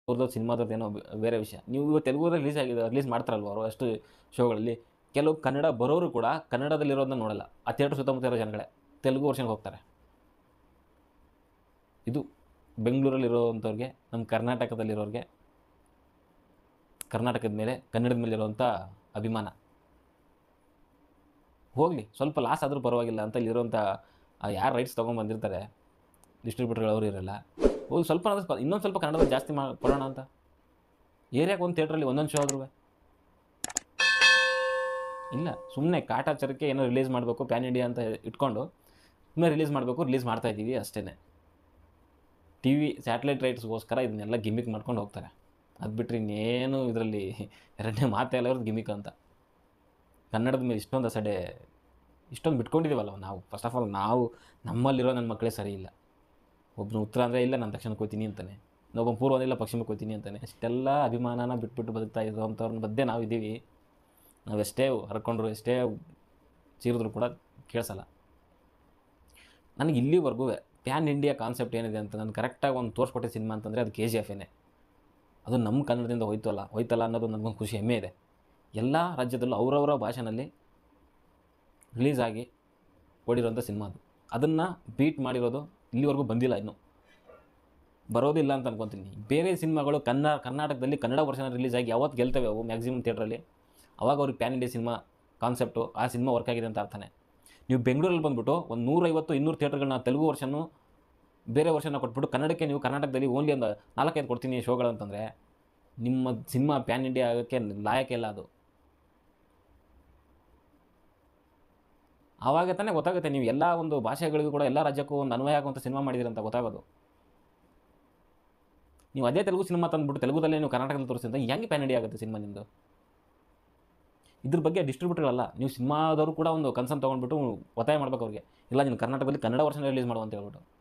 ಅವ್ರದ್ದು ಸಿನಿಮಾದದ್ದು ಏನೋ ಬೆ- ಬೇರೆ ವಿಷಯ ನೀವು ಇವತ್ತು ತೆಲುಗುದಲ್ಲಿ ರಿಲೀಸ್ ಆಗಿದೆ ರಿಲೀಸ್ ಮಾಡ್ತಾರಲ್ವ ಅವರು ಅಷ್ಟು ಶೋಗಳಲ್ಲಿ ಕೆಲವು ಕನ್ನಡ ಬರೋರು ಕೂಡ ಕನ್ನಡದಲ್ಲಿರೋದನ್ನ ನೋಡಲ್ಲ ಆ ಥಿಯೇಟ್ರ್ ಸುತ್ತಮುತ್ತ ಇರೋ ಜನಗಳೇ ತೆಲುಗು ವರ್ಷನ್ಗೆ ಹೋಗ್ತಾರೆ ಇದು ಬೆಂಗಳೂರಲ್ಲಿರೋವಂಥವ್ರಿಗೆ ನಮ್ಮ ಕರ್ನಾಟಕದಲ್ಲಿರೋರಿಗೆ ಕರ್ನಾಟಕದ ಮೇಲೆ ಕನ್ನಡದ ಮೇಲೆ ಇರುವಂಥ ಅಭಿಮಾನ ಹೋಗಲಿ ಸ್ವಲ್ಪ ಲಾಸ್ ಆದರೂ ಪರವಾಗಿಲ್ಲ ಅಂತ ಇಲ್ಲಿರುವಂಥ ಯಾರು ರೈಟ್ಸ್ ತೊಗೊಂಬಂದಿರ್ತಾರೆ ಡಿಸ್ಟ್ರಿಬ್ಯೂಟರ್ಗಳು ಅವರು ಇರಲ್ಲ ಹೋಗಿ ಸ್ವಲ್ಪ ಆದ್ರೂ ಸ್ಪ- ಇನ್ನೊಂದು ಸ್ವಲ್ಪ ಕನ್ನಡದಲ್ಲಿ ಜಾಸ್ತಿ ಮಾ ಕೊಡೋಣ ಅಂತ ಏರಿಯಾಗೆ ಒಂದು ಥಿಯೇಟ್ರಲ್ಲಿ ಒಂದೊಂದು ಶೋ ಆದ್ರೂ ಇಲ್ಲ ಸುಮ್ಮನೆ ಕಾಟಾಚಾರಕ್ಕೆ ಏನೋ ರಿಲೀಸ್ ಮಾಡಬೇಕು ಪ್ಯಾನ್ ಇಂಡಿಯಾ ಅಂತ ಇಟ್ಕೊಂಡು ಸುಮ್ಮನೆ ರಿಲೀಸ್ ಮಾಡಬೇಕು ರಿಲೀಸ್ ಮಾಡ್ತಾ ಇದ್ದೀವಿ ಅಷ್ಟೇ ಟಿ ವಿ ಸ್ಯಾಟಲೈಟ್ ರೈಟ್ಸ್ಗೋಸ್ಕರ ಇದನ್ನೆಲ್ಲ ಗಿಮಿಕ್ ಮಾಡ್ಕೊಂಡು ಹೋಗ್ತಾರೆ ಅದು ಬಿಟ್ಟರೆ ಇನ್ನೇನು ಇದರಲ್ಲಿ ಎರಡನೇ ಮಾತೇ ಇಲ್ಲ ಇರೋದು ಗಿಮಿಕ್ ಅಂತ ಕನ್ನಡದ ಮೇಲೆ ಇಷ್ಟೊಂದು ಅಸಡೆ ಇಷ್ಟೊಂದು ಬಿಟ್ಕೊಂಡಿದ್ದೀವಲ್ಲ ನಾವು ಫಸ್ಟ್ ಆಫ್ ಆಲ್ ನಾವು ನಮ್ಮಲ್ಲಿರೋ ನನ್ನ ಮಕ್ಕಳೇ ಸರಿ ಇಲ್ಲ ಒಬ್ಬನು ಉತ್ತರ ಅಂದರೆ ಇಲ್ಲ ನಾನು ದಕ್ಷಿಣಕ್ಕೆ ಹೋಗ್ತೀನಿ ಅಂತಾನೆ ಇನ್ನೊಬ್ಬ ಪೂರ್ವ ಇಲ್ಲ ಪಶ್ಚಿಮಕ್ಕೆ ಹೋಗ್ತೀನಿ ಅಂತಾನೆ ಅಷ್ಟೆಲ್ಲ ಅಭಿಮಾನನ ಬಿಟ್ಬಿಟ್ಟು ಬದುಕ್ತಾ ಇರೋವಂಥವ್ರನ್ನ ಮಧ್ಯೆ ನಾವು ಇದ್ದೀವಿ ನಾವು ಎಷ್ಟೇ ಹರ್ಕೊಂಡ್ರು ಎಷ್ಟೇ ಚೀರಿದ್ರು ಕೂಡ ಕೇಳಿಸಲ್ಲ ನನಗೆ ಇಲ್ಲಿವರೆಗೂ ಪ್ಯಾನ್ ಇಂಡಿಯಾ ಕಾನ್ಸೆಪ್ಟ್ ಏನಿದೆ ಅಂತ ನಾನು ಕರೆಕ್ಟಾಗಿ ಒಂದು ತೋರಿಸ್ಕೊಟ್ಟೆ ಸಿನಿಮಾ ಅಂತಂದರೆ ಅದು ಕೆ ಜಿ ಎಫ್ ಏನೇ ಅದು ನಮ್ಮ ಕನ್ನಡದಿಂದ ಹೋಯ್ತಲ್ಲ ಹೋಯ್ತಲ್ಲ ಅನ್ನೋದು ನನಗೊಂದು ಖುಷಿ ಹೆಮ್ಮೆ ಇದೆ ಎಲ್ಲ ರಾಜ್ಯದಲ್ಲೂ ಅವರವರ ಭಾಷೆನಲ್ಲಿ ರಿಲೀಸ್ ಆಗಿ ಓಡಿರೋಂಥ ಸಿನಿಮಾ ಅದು ಅದನ್ನು ಬೀಟ್ ಮಾಡಿರೋದು ಇಲ್ಲಿವರೆಗೂ ಬಂದಿಲ್ಲ ಇನ್ನೂ ಬರೋದಿಲ್ಲ ಅಂತ ಅನ್ಕೊತೀನಿ ಬೇರೆ ಸಿನಿಮಾಗಳು ಕನ್ನಡ ಕರ್ನಾಟಕದಲ್ಲಿ ಕನ್ನಡ ವರ್ಷನ ರಿಲೀಸ್ ಆಗಿ ಯಾವತ್ತು ಗೆಲ್ತವೆ ಅವು ಮ್ಯಾಕ್ಸಿಮಮ್ ಥಿಯೇಟ್ರಲ್ಲಿ ಅವಾಗ ಅವ್ರಿಗೆ ಪ್ಯಾನ್ ಇಂಡಿಯಾ ಸಿನಿಮಾ ಕಾನ್ಸೆಪ್ಟು ಆ ಸಿನಿಮಾ ವರ್ಕ್ ಆಗಿದೆ ಅಂತ ಅರ್ಥನೇ ನೀವು ಬೆಂಗಳೂರಲ್ಲಿ ಬಂದುಬಿಟ್ಟು ಒಂದು ನೂರೈವತ್ತು ಇನ್ನೂರು ಥಿಯೇಟ್ರ್ಗಳನ್ನ ತೆಲುಗು ವರ್ಷನೂ ಬೇರೆ ವರ್ಷನ ಕೊಟ್ಬಿಟ್ಟು ಕನ್ನಡಕ್ಕೆ ನೀವು ಕರ್ನಾಟಕದಲ್ಲಿ ಓನ್ಲಿ ಒಂದು ನಾಲ್ಕೈದು ಕೊಡ್ತೀನಿ ಶೋಗಳಂತಂದರೆ ನಿಮ್ಮ ಸಿನಿಮಾ ಪ್ಯಾನ್ ಇಂಡಿಯಾ ಆಗೋಕ್ಕೆ ಲಾಯಕ ಇಲ್ಲ ಅದು ಆವಾಗ ತಾನೇ ಗೊತ್ತಾಗುತ್ತೆ ನೀವು ಎಲ್ಲ ಒಂದು ಭಾಷೆಗಳಿಗೂ ಕೂಡ ಎಲ್ಲ ರಾಜ್ಯಕ್ಕೂ ಒಂದು ಅನ್ವಯ ಆಗುವಂಥ ಸಿನಿಮಾ ಮಾಡಿದಿರಿ ಅಂತ ಗೊತ್ತಾಗೋದು ನೀವು ಅದೇ ತೆಲುಗು ಸಿನಿಮಾ ತಂದುಬಿಟ್ಟು ತೆಲುಗುದಲ್ಲೇ ನೀವು ಕರ್ನಾಟಕದಲ್ಲಿ ತೋರಿಸಿದ್ರೆ ಹೆಂಗೆ ಪ್ಯಾನ್ ಇಂಡಿಯಾ ಆಗುತ್ತೆ ಸಿನಿಮಾ ನಿಮ್ಮದು ಇದ್ರ ಬಗ್ಗೆ ಡಿಸ್ಟ್ರಿಬ್ಯೂಟರ್ಗಳಲ್ಲ ನೀವು ಸಿನಿಮಾದವರು ಕೂಡ ಒಂದು ಕನ್ಸರ್ನ್ ತೊಗೊಂಡ್ಬಿಟ್ಟು ಒತ್ತಾಯ ಮಾಡ್ಬೇಕು ಅವ್ರಿಗೆ ಇಲ್ಲ ನೀನು ಕರ್ನಾಟಕದಲ್ಲಿ ಕನ್ನಡ ವರ್ಷನ ರಿಲೀಸ್ ಮಾಡು ಅಂತ ಹೇಳ್ಬಿಟ್ಟು